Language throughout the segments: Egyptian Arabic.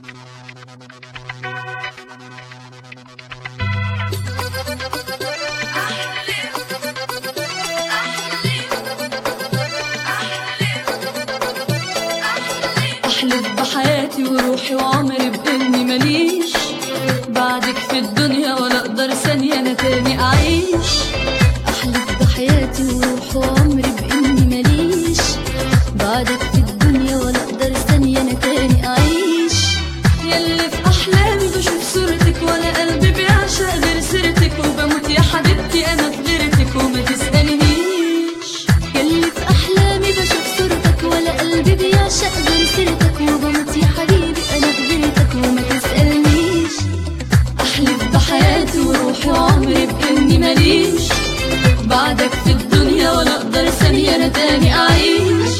احلف بحياتي وروحي وعمري باني ماليش بعدك في الدنيا ولا اقدر ثانية انا تاني اعيش احلف بحياتي وروحي وعمري باني ماليش بعدك في الدنيا ولا اقدر ثانية انا تاني اعيش ياللي في احلامي بشوف صورتك وانا قلبي بيعشق غير سيرتك وبموت يا حبيبتي انا في غيرتك وما تسألنيش ياللي في احلامي بشوف صورتك ولا قلبي بيعشق غير سيرتك وبموت يا حبيبي انا في غيرتك وما تسألنيش احلف بحياتي وروحي وعمري باني ماليش بعدك في الدنيا ولا اقدر ثانية انا تاني اعيش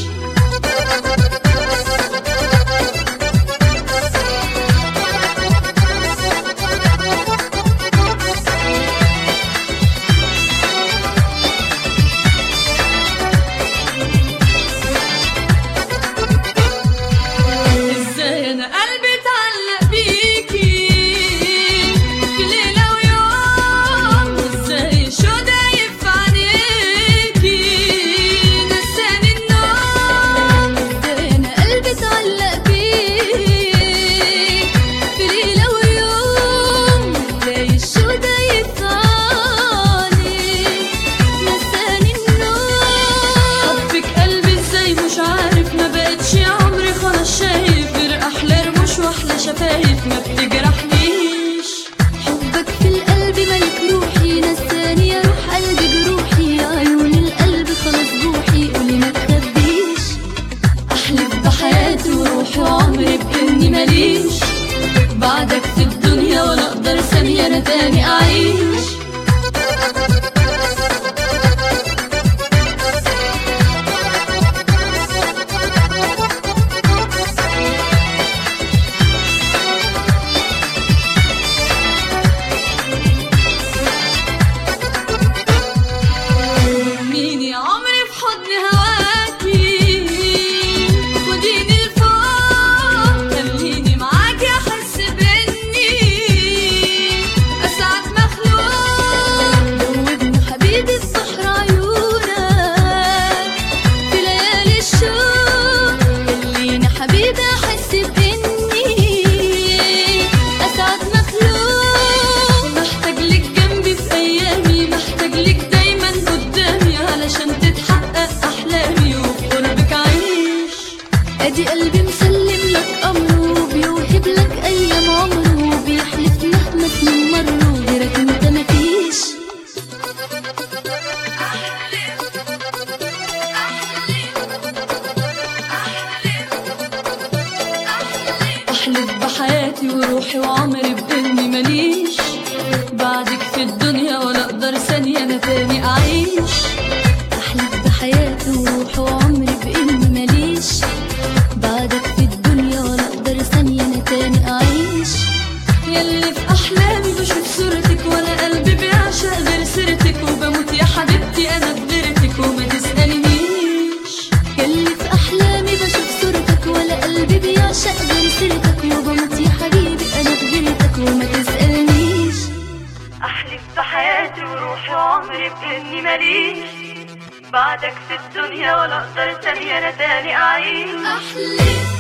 ازاي انا قلبي اتعلق بيكي في ليلة ويوم ازاي شو دايب في عينيكي نساني النوم ازاي انا قلبي اتعلق بيك في ليلة ويوم ازاي الشو دايب في عينيك نساني النوم حبك قلبي ازاي مش عارف ما بقتش يا عمري خلاص شايف غير احلى رموش واحلى شفايف ما بتجرحنيش حبك في القلب ملك روحي نساني يا روح قلبي جروحي يا عيون القلب خلاص روحي قولي ما تخبيش احلف بحياتي وروحي وعمري باني ماليش بعدك في الدنيا ولا اقدر ثانية انا تاني اعيش مين يا عمري في حضن هواكي خديني لفوق خليني معاكي احس باني اسعد مخلوق دوبني حبيبي السحر عيونك في ليالي الشوق خليني حبيبي احس باني اسعد مخلوق محتاج لك جنبي في ايامي محتاج لك دايما قدامي علشان تتحقق احلامي وفي قربك عيش ادي قلبي مسلم لك امره بيوهب لك ايام عمره بيحلف مهما سنين مروا غيرك انت مفيش احلف بحياتي وروحي وعمري باني ماليش بعدك في الدنيا ولا اقدر ثانية انا تاني اعيش احلف بحياتي وروحي وعمري باني ماليش بعدك في الدنيا ولا اقدر ثانية انا تاني اعيش ياللي في احلامي بشوف صورتك وانا قلبي بيعشق غير سيرتك وبموت يا حبيبتي انا في غيرتك وما تسألنيش ياللي في احلامي بشوف صورتك ولا قلبي بيعشق غير سيرتك وبموت يا حبيبي انا في غيرتك وما تسألنيش احلف بحياتي وروحي وعمري باني ماليش بعدك في الدنيا ولا اقدر ثانية انا تاني اعيش احلف